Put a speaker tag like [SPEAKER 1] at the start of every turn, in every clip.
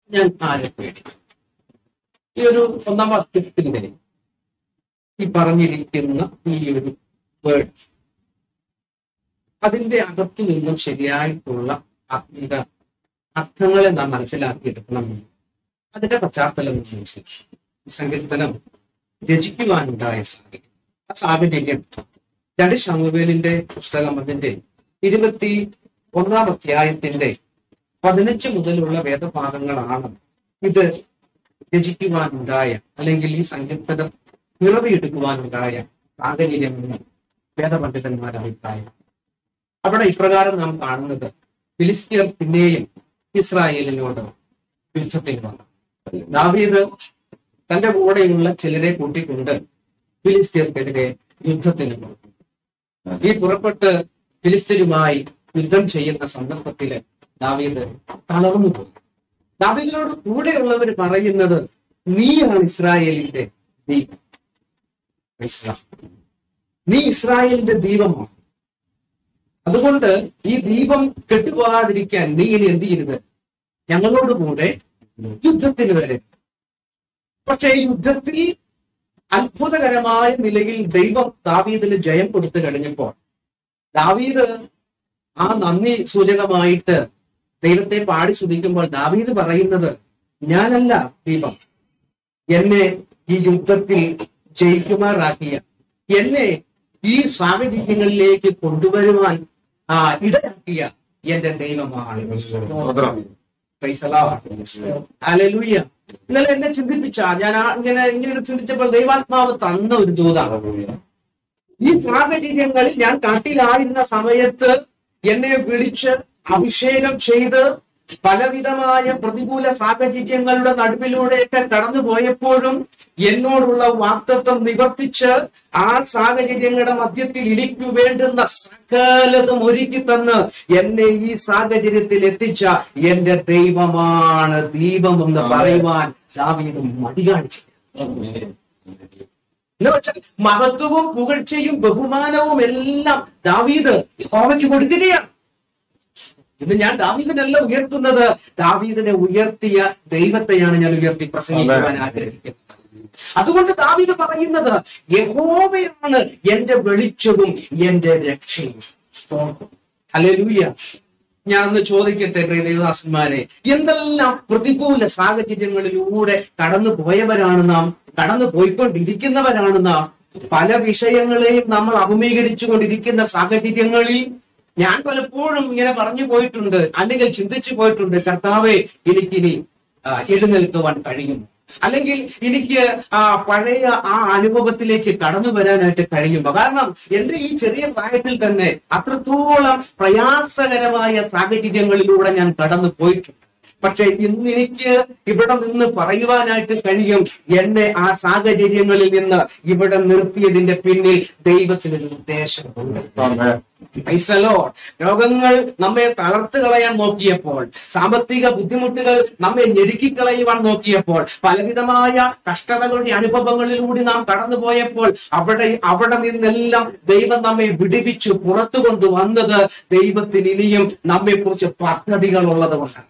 [SPEAKER 1] ഞാൻ ആരെ പേടിക്കും ഈ ഒരു ഒന്നാം വാക്യത്തിന്റെ ഈ പറഞ്ഞിരിക്കുന്ന ഈ ഒരു വേർഡ് അതിന്റെ അകത്തു നിന്നും ശരിയായിട്ടുള്ള ആത്മീക അർത്ഥങ്ങളെ നാം മനസ്സിലാക്കിയെടുക്കണം അതിന്റെ പശ്ചാത്തലം അനുസരിച്ച് ഈ സങ്കീർത്തനം രചിക്കുവാനുണ്ടായ സാഹചര്യം ആ സാഹചര്യം രണ്ട് ശമുവേലിന്റെ പുസ്തകം അതിന്റെ ഇരുപത്തി ഒന്നാം അധ്യായത്തിന്റെ പതിനഞ്ച് മുതലുള്ള വേദഭാഗങ്ങളാണ് ഇത് രചിക്കുവാനുണ്ടായ അല്ലെങ്കിൽ ഈ സങ്കീർത്തനം നിറവേറ്റുവാനുണ്ടായ സാഹചര്യമെന്ന് വേദപണ്ഡിതന്മാരുടെ അഭിപ്രായം അവിടെ ഇപ്രകാരം നാം കാണുന്നത് ഫിലിസ്തീർ പിന്നെയും ഇസ്രായേലിനോട് യുദ്ധത്തിൽ വന്നു ദാവീദ് തന്റെ കൂടെയുള്ള ചിലരെ കൂട്ടിക്കൊണ്ട് ഫിലിസ്തീർക്കെതിരെ യുദ്ധത്തിന് പോകും ഈ പുറപ്പെട്ട് ഫിലിസ്തീനുമായി യുദ്ധം ചെയ്യുന്ന സന്ദർഭത്തില് ദാവീദ് തളർന്നു പോയി ദാവീദിനോട് കൂടെയുള്ളവർ പറയുന്നത് നീയാണ് ഇസ്രായേലിന്റെ ദീപം ഇസ്രാ- നീ ഇസ്രായേലിന്റെ ദീപമാണ് അതുകൊണ്ട് ഈ ദീപം കെട്ടുപോകാതിരിക്കാൻ നീ ഇനി എന്ത് ചെയ്യരുത് ഞങ്ങളോട് കൂടെ യുദ്ധത്തിന് വരെ പക്ഷേ ഈ യുദ്ധത്തിൽ അത്ഭുതകരമായ നിലയിൽ ദൈവം ദാവീദിന് ജയം കൊടുത്തു കഴിഞ്ഞപ്പോൾ ദാവീദ് ആ നന്ദി സൂചകമായിട്ട് ദൈവത്തെ പാടി സ്തുതിക്കുമ്പോൾ ദാവീദ് പറയുന്നത് ഞാനല്ല ദീപം എന്നെ ഈ യുദ്ധത്തിൽ ജയിക്കുമാറാക്കിയ എന്നെ ഈ സാഹചര്യങ്ങളിലേക്ക് കൊണ്ടുവരുവാൻ ആ ഇടയാക്കിയ എന്റെ ദൈവമാണ് Praise the Lord. Hallelujah. ഇന്നലെ എന്നെ ചിന്തിപ്പിച്ച ഞാൻ ആ ഇങ്ങനെ ഇങ്ങനെ ചിന്തിച്ചപ്പോൾ ദൈവാത്മാവ് തന്ന ഒരു ദൂതാണ് ഈ സാഹചര്യങ്ങളിൽ ഞാൻ കാട്ടിലായിരുന്ന സമയത്ത് എന്നെ വിളിച്ച് അഭിഷേകം ചെയ്ത് പലവിധമായ പ്രതികൂല സാഹചര്യങ്ങളുടെ നടുവിലൂടെയൊക്കെ കടന്നു പോയപ്പോഴും എന്നോടുള്ള വാക്തത്വം നിവർത്തിച്ച് ആ സാഹചര്യങ്ങളുടെ മധ്യത്തിൽ എനിക്ക് വേണ്ടുന്ന സകലതും ഒരുക്കി തന്ന് എന്നെ ഈ സാഹചര്യത്തിൽ എത്തിച്ച എന്റെ ദൈവമാണ് ദീപം എന്ന് പറയുവാൻ ദാവീദ് മടി കാണിച്ചു എന്ന് വെച്ചാൽ മഹത്വവും പുകഴ്ചയും ബഹുമാനവും എല്ലാം ദാവീദ് യഹോവയ്ക്ക് കൊടുക്കുകയാണ് ഇത് ഞാൻ ദാവീദിനല്ല ഉയർത്തുന്നത് ദാവീദിനെ ഉയർത്തിയ ദൈവത്തെയാണ് ഞാൻ ഉയർത്തി പ്രസംഗിക്കുവാൻ ആഗ്രഹിക്കുന്നത് അതുകൊണ്ട് ദാവീദ് പറയുന്നത് യഹോവയാണ് എന്റെ വെളിച്ചവും എന്റെ രക്ഷയും ഹല്ലേലൂയ ഞാനൊന്ന് ചോദിക്കട്ടെ പ്രിയ ദേവദാസന്മാരെ എന്തെല്ലാം പ്രതികൂല സാഹചര്യങ്ങളിലൂടെ കടന്നു പോയവരാണ് നാം കടന്നു പോയിക്കൊണ്ടിരിക്കുന്നവരാണ് നാം പല വിഷയങ്ങളെയും നമ്മൾ അഭിമുഖീകരിച്ചു കൊണ്ടിരിക്കുന്ന സാഹചര്യങ്ങളിൽ ഞാൻ പലപ്പോഴും ഇങ്ങനെ പറഞ്ഞു പോയിട്ടുണ്ട് അല്ലെങ്കിൽ ചിന്തിച്ചു പോയിട്ടുണ്ട് കർത്താവെ എനിക്കിനി ആ, എഴുന്നേൽക്കുവാൻ കഴിയും അല്ലെങ്കിൽ എനിക്ക് ആ പഴയ ആ അനുഭവത്തിലേക്ക് കടന്നു വരാനായിട്ട് കഴിയുമോ കാരണം എന്റെ ഈ ചെറിയ പ്രായത്തിൽ തന്നെ അത്രത്തോളം പ്രയാസകരമായ സാഹചര്യങ്ങളിലൂടെ ഞാൻ കടന്നു പോയിട്ടുണ്ട് പക്ഷെ ഇന്ന് എനിക്ക് ഇവിടെ നിന്ന് പറയുവാനായിട്ട് കഴിയും എന്നെ ആ സാഹചര്യങ്ങളിൽ നിന്ന് ഇവിടെ നിർത്തിയതിന്റെ പിന്നിൽ ദൈവത്തിനൊരു ഉദ്ദേശമുണ്ട് Praise the Lord. രോഗങ്ങൾ നമ്മെ തളർത്ത് കളയാൻ നോക്കിയപ്പോൾ സാമ്പത്തിക ബുദ്ധിമുട്ടുകൾ നമ്മെ ഞെരുക്കിക്കളയുവാൻ നോക്കിയപ്പോൾ പലവിധമായ കഷ്ടതകളുടെ അനുഭവങ്ങളിലൂടെ നാം കടന്നുപോയപ്പോൾ അവിടെ അവിടെ നിന്നെല്ലാം ദൈവം നമ്മെ വിടിവിച്ചു പുറത്തു കൊണ്ടുവന്നത് ദൈവത്തിന് ഇനിയും നമ്മെ കുറിച്ച് പദ്ധതികൾ ഉള്ളത് കൊണ്ടാണ്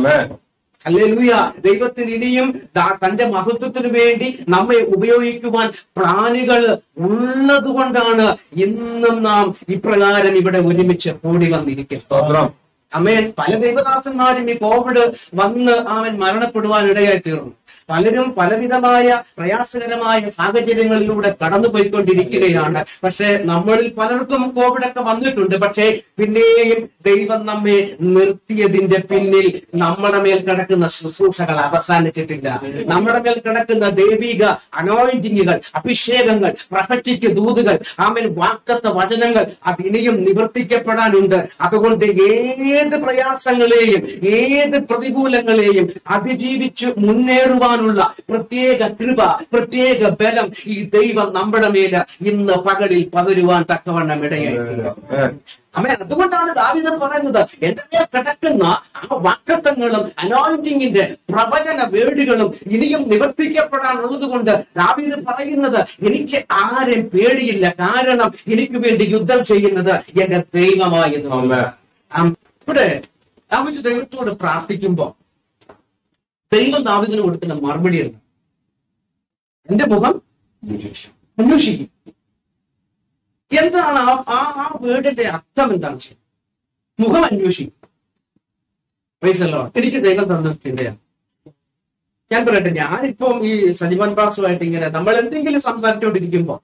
[SPEAKER 1] ഹല്ലേലൂയ ദൈവത്തിന് ഇനിയും ദാ- തന്റെ മഹത്വത്തിന് വേണ്ടി നമ്മെ ഉപയോഗിക്കുവാൻ പ്രാണികൾ ഉള്ളത് കൊണ്ടാണ് ഇന്നും നാം ഇപ്രകാരം ഇവിടെ ഒരുമിച്ച് കൂടി വന്നിരിക്കുന്നത് അമേൻ പല ദൈവദാസന്മാരും ഈ കോവിഡ് വന്ന് അവൻ മരണപ്പെടുവാൻ ഇടയായി തീർന്നു പലരും പലവിധമായ പ്രയാസകരമായ സാഹചര്യങ്ങളിലൂടെ കടന്നു പോയിക്കൊണ്ടിരിക്കുകയാണ് പക്ഷെ നമ്മളിൽ പലർക്കും കോവിഡ് ഒക്കെ വന്നിട്ടുണ്ട് പക്ഷേ പിന്നെയും ദൈവം നമ്മെ നിർത്തിയതിന്റെ പിന്നിൽ നമ്മുടെ മേൽ കിടക്കുന്ന ശുശ്രൂഷകൾ അവസാനിച്ചിട്ടില്ല നമ്മുടെ മേൽ കിടക്കുന്ന ദൈവിക അനോയിന്റിങ്ങുകൾ അഭിഷേകങ്ങൾ പ്രഫറ്റിക്ക് ദൂതുകൾ ആമൻ വാക്കത്ത വചനങ്ങൾ അത് ഇനിയും നിവർത്തിക്കപ്പെടാനുണ്ട് അതുകൊണ്ട് ഏത് പ്രയാസങ്ങളെയും ഏത് പ്രതികൂലങ്ങളെയും അതിജീവിച്ച് മുന്നേറുവാനുള്ള പ്രത്യേക കൃപ പ്രത്യേക ബലം ഈ ദൈവം നമ്മുടെ മേല് ഇന്ന് പകലിൽ പകരുവാൻ തക്കവണ്ണം ഇടയായി അമ്മ അതുകൊണ്ടാണ് ദാവിദൻ പറയുന്നത് എന്റെ മേൽ കിടക്കുന്ന ആ വാക്തത്വങ്ങളും അനോയിന്റിങ്ങിന്റെ പ്രവചന വേടുകളും ഇനിയും നിവർത്തിക്കപ്പെടാനുള്ളത് കൊണ്ട് ദാവീദ് പറയുന്നത് എനിക്ക് ആരും പേടിയില്ല കാരണം എനിക്ക് വേണ്ടി യുദ്ധം ചെയ്യുന്നത് എന്റെ ദൈവമായിരുന്നു
[SPEAKER 2] ആമേൻ.
[SPEAKER 1] ആം. ഇവിടെ ദാവീദ് ദൈവത്തോട് പ്രാർത്ഥിക്കുമ്പോ ദൈവം ദാവിദിന് കൊടുക്കുന്ന മറുപടി എന്ന് എന്റെ മുഖം അന്വേഷിക്കും എന്താണ് ആ ആ ആ വേർഡിന്റെ അർത്ഥം എന്താണ് ശരി? മുഖം അന്വേഷിക്കും പൈസല്ലോ എനിക്ക് ദൈവം തന്ന ചിന്തയാണ് ഞാൻ പറയട്ടെ ഞാനിപ്പം ഈ സജിമൻ ബാസുമായിട്ട് ഇങ്ങനെ നമ്മൾ എന്തെങ്കിലും സംസാരിച്ചുകൊണ്ടിരിക്കുമ്പോ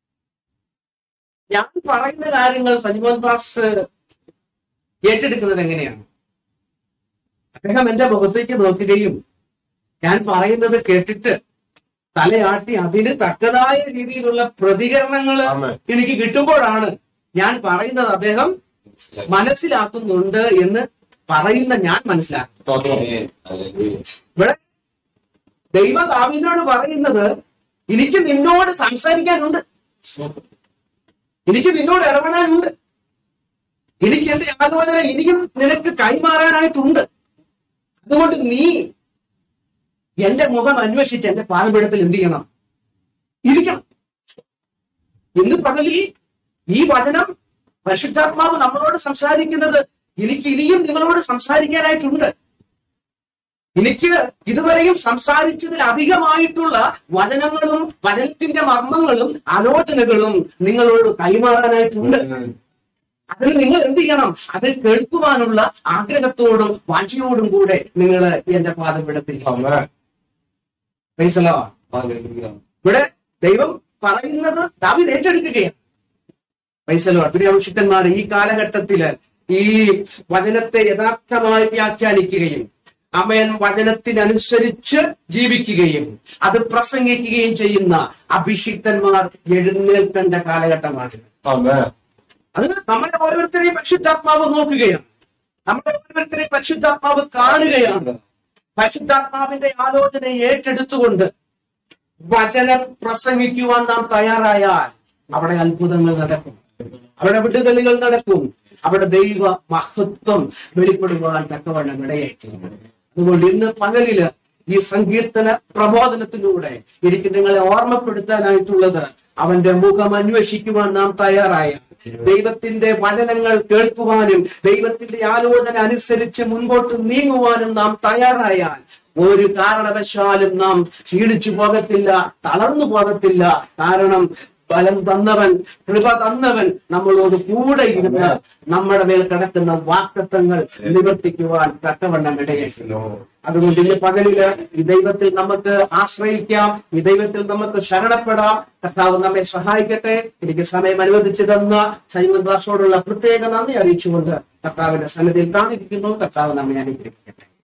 [SPEAKER 1] ഞാൻ പറയുന്ന കാര്യങ്ങൾ സജിമോൻ ബാസ് ഏറ്റെടുക്കുന്നത് എങ്ങനെയാണ് അദ്ദേഹം എന്റെ മുഖത്തേക്ക് നോക്കുകയും ഞാൻ പറയുന്നത് കേട്ടിട്ട് തലയാട്ടി അതിന് തക്കതായ രീതിയിലുള്ള പ്രതികരണങ്ങൾ
[SPEAKER 2] ആമേൻ.
[SPEAKER 1] എനിക്ക് കിട്ടുമ്പോഴാണ് ഞാൻ പറയുന്നത് അദ്ദേഹം മനസ്സിലാക്കുന്നുണ്ട് എന്ന് പറയുന്ന ഞാൻ മനസ്സിലാക്കും
[SPEAKER 2] സ്തോത്രം.
[SPEAKER 1] ഇവിടെ ദൈവ ദാവീദിനോട് പറയുന്നത് എനിക്ക് നിന്നോട് സംസാരിക്കാനുണ്ട് എനിക്ക് നിന്നോട് ഇടപെടാനുണ്ട് എനിക്ക് എന്റെ ആലോചന ഇനിയും നിനക്ക് കൈമാറാനായിട്ടുണ്ട് അതുകൊണ്ട് നീ എന്റെ മുഖം അന്വേഷിച്ച് എന്റെ പാതപീഠത്തിൽ എന്ത് ചെയ്യണം ഇരിക്കണം ഇന്ന് പകലിൽ ഈ വചനം പരിശുദ്ധാത്മാവ് നമ്മളോട് സംസാരിക്കുന്നത് എനിക്ക് ഇനിയും നിങ്ങളോട് സംസാരിക്കാനായിട്ടുണ്ട് എനിക്ക് ഇതുവരെയും സംസാരിച്ചതിൽ അധികമായിട്ടുള്ള വചനങ്ങളും വചനത്തിന്റെ മർമ്മങ്ങളും ആലോചനകളും നിങ്ങളോട് കൈമാറാനായിട്ടുണ്ട് അതിന് നിങ്ങൾ എന്ത് ചെയ്യണം അത് കേൾക്കുവാനുള്ള ആഗ്രഹത്തോടും വാഞ്ചയോടും കൂടെ നിങ്ങൾ എന്റെ പാദപീഠത്തിൽ
[SPEAKER 2] ആമേൻ.
[SPEAKER 1] പൈസലോ
[SPEAKER 2] ഹല്ലേലൂയ.
[SPEAKER 1] ഇവിടെ ദൈവം പറയുന്നത് ദാവീദ് ഏറ്റെടുക്കുകയാണ് പൈസലോ പ്രിയവിശുദ്ധന്മാർ ഈ കാലഘട്ടത്തില് ഈ വചനത്തെ യഥാർത്ഥമായി വ്യാഖ്യാനിക്കുകയും അമയൻ വചനത്തിനനുസരിച്ച് ജീവിക്കുകയും അത് പ്രസംഗിക്കുകയും ചെയ്യുന്ന അഭിഷിക്തന്മാർ എഴുന്നേൽക്കേണ്ട കാലഘട്ടമാണ്
[SPEAKER 2] ആമേൻ.
[SPEAKER 1] അത് നമ്മളെ ഓരോരുത്തരെയും പരിശുദ്ധാത്മാവ് നോക്കുകയാണ് നമ്മളെ ഓരോരുത്തരെയും പരിശുദ്ധാത്മാവ് കാണുകയാണ് പരിശുദ്ധാത്മാവിന്റെ ആലോചന ഏറ്റെടുത്തുകൊണ്ട് വചനം പ്രസംഗിക്കുവാൻ നാം തയ്യാറായാൽ അവിടെ അത്ഭുതങ്ങൾ നടക്കും അവിടെ വിടുതലുകൾ നടക്കും അവിടെ ദൈവ മഹത്വം വെളിപ്പെടുവാൻ തക്കവണ്ണം ഇടയായിത്തീരും അതുകൊണ്ട് ഇന്ന് പകലില് ഈ സങ്കീർത്തന പ്രബോധനത്തിലൂടെ എനിക്ക് നിങ്ങളെ ഓർമ്മപ്പെടുത്താനായിട്ടുള്ളത് അവന്റെ മുഖം അന്വേഷിക്കുവാൻ നാം തയ്യാറായ ദൈവത്തിന്റെ വചനങ്ങൾ കേൾക്കുവാനും ദൈവത്തിന്റെ ആലോചന അനുസരിച്ച് മുൻപോട്ട് നീങ്ങുവാനും നാം തയ്യാറായാൽ ഒരു കാരണവശാലും നാം ക്ഷീണിച്ചു പോകത്തില്ല തളർന്നു പോകത്തില്ല കാരണം ബലം തന്നവൻ കൃപ തന്നവൻ നമ്മളോട് കൂടെ ഇരുന്ന് നമ്മുടെ മേൽ കിടക്കുന്ന വാക്തത്വങ്ങൾ നിവർത്തിക്കുവാൻ തക്കവണ്ണം ഇടയായിരുന്നു അതുകൊണ്ട് ഇന്ന് പകലില് ഈ ദൈവത്തിൽ നമുക്ക് ആശ്രയിക്കാം ഈ ദൈവത്തിൽ നമുക്ക് ശരണപ്പെടാം കർത്താവ് നമ്മെ സഹായിക്കട്ടെ എനിക്ക് സമയം അനുവദിച്ചു തന്ന സൈമൻ ദാസോടുള്ള പ്രത്യേക നന്ദി അറിയിച്ചുകൊണ്ട് കർത്താവിന്റെ സന്നിധിയിൽ താണിരിക്കുന്നു കർത്താവ് നമ്മെ അനുഗ്രഹിക്കട്ടെ